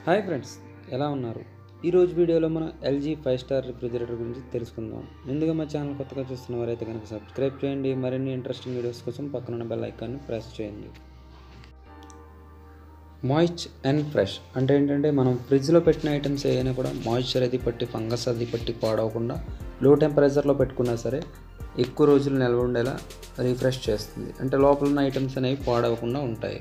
hi friends ఎలా ఉన్నారు ఈరోజు వీడియోలో మనం ఎల్జీ ఫైవ్ స్టార్ రిఫ్రిజిరేటర్ గురించి తెలుసుకుందాం ముందుగా మా ఛానల్ కొత్తగా చూస్తున్న వారైతే కనుక సబ్స్క్రైబ్ చేయండి మరిన్ని ఇంట్రెస్టింగ్ వీడియోస్ కోసం పక్కన బెల్ ఐకాన్ని ప్రెస్ చేయండి మాయిస్ట్ అండ్ ఫ్రెష్ అంటే ఏంటంటే మనం ఫ్రిడ్జ్లో పెట్టిన ఐటమ్స్ ఏదైనా కూడా మాయిశ్చర్ అది పట్టి ఫంగస్ అది పట్టి పాడవకుండా లో టెంపరేచర్లో పెట్టుకున్నా సరే ఎక్కువ రోజులు నిల్వ ఉండేలా రిఫ్రెష్ చేస్తుంది అంటే లోపల ఉన్న ఐటమ్స్ అనేవి పాడవకుండా ఉంటాయి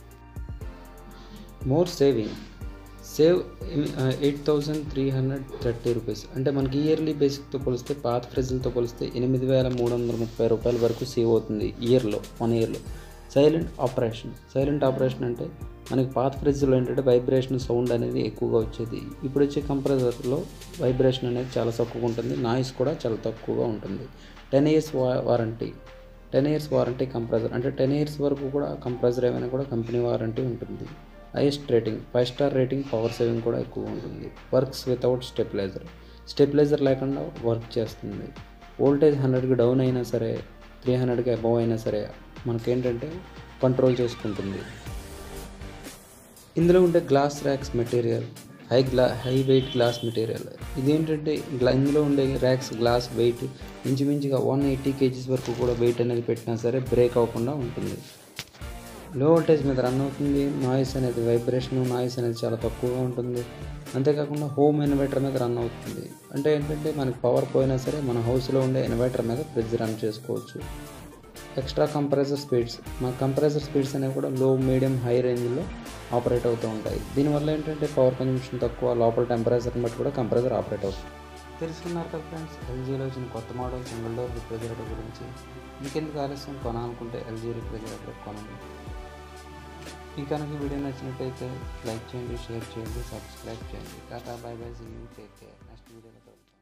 more saving save eight thousand three hundred thirty rupees అంటే మనకి ఇయర్లీ బేసిక్తో పోలిస్తే పాత ఫ్రిడ్జ్లతో పోలిస్తే ఎనిమిది వేల మూడు వందల ముప్పై రూపాయల వరకు సేవ్ అవుతుంది ఇయర్లో వన్ ఇయర్లో సైలెంట్ ఆపరేషన్ సైలెంట్ ఆపరేషన్ అంటే మనకి పాత ఫ్రిడ్జ్లో ఏంటంటే వైబ్రేషన్ సౌండ్ అనేది ఎక్కువగా వచ్చేది ఇప్పుడు వచ్చే కంప్రెసర్లో వైబ్రేషన్ అనేది చాలా తక్కువగా ఉంటుంది నాయిస్ కూడా చాలా తక్కువగా ఉంటుంది ten years warranty ten years warranty compressor అంటే టెన్ ఇయర్స్ వరకు కూడా కంప్రెసర్ ఏమైనా కూడా కంపెనీ వారంటీ ఉంటుంది highest rating five star rating power saving కూడా ఎక్కువ ఉంటుంది వర్క్స్ వితౌట్ స్టెబిలైజర్ స్టెబిలైజర్ లేకుండా వర్క్ చేస్తుంది వోల్టేజ్ హండ్రెడ్కి డౌన్ అయినా సరే త్రీ హండ్రెడ్కి అబవ్ అయినా సరే మనకేంటంటే కంట్రోల్ చేసుకుంటుంది ఇందులో ఉండే గ్లాస్ ర్యాక్స్ మెటీరియల్ హై గ్లా హై వెయిట్ గ్లాస్ మెటీరియల్ ఇదేంటంటే గ్లా ఇందులో ఉండే ర్యాక్స్ గ్లాస్ వెయిట్ ఇంచుమించుగా వన్ ఎయిటీ కేజీస్ వరకు కూడా వెయిట్ అనేది పెట్టినా సరే బ్రేక్ అవ్వకుండా ఉంటుంది లో వోల్టేజ్ మీద రన్ అవుతుంది నాయిస్ అనేది వైబ్రేషన్ నాయిస్ అనేది చాలా తక్కువగా ఉంటుంది అంతేకాకుండా హోమ్ ఇన్వర్టర్ మీద రన్ అవుతుంది అంటే ఏంటంటే మనకి పవర్ పోయినా సరే మన హౌస్లో ఉండే ఇన్వర్టర్ మీద ఫ్రిడ్జ్ రన్ చేసుకోవచ్చు ఎక్స్ట్రా కంప్రెసర్ స్పీడ్స్ మన కంప్రెసర్ స్పీడ్స్ అనేవి కూడా లో మీడియం హై రేంజ్లో ఆపరేట్ అవుతూ ఉంటాయి దీనివల్ల ఏంటంటే పవర్ కన్జంప్షన్ తక్కువ లోపల టెంపరేచర్ని బట్టి కూడా కంప్రెసర్ ఆపరేట్ అవుతుంది తెలుసుకున్నారు కదా ఫ్రెండ్స్ ఎల్జీలో వచ్చిన కొత్త మోడల్ సింగిల్ డోర్ రిఫ్రిజిరేటర్ గురించి ఇంకెందుకు ఆలస్యం కొనాలనుకుంటే ఎల్జీ రిఫ్రిజిరేటర్ కొనండి మీకు కనుక వీడియో నచ్చినట్టయితే లైక్ చేయండి షేర్ చేయండి సబ్స్క్రైబ్ చేయండి tata bye bye see you take care next వీడియోలో కలుద్దాం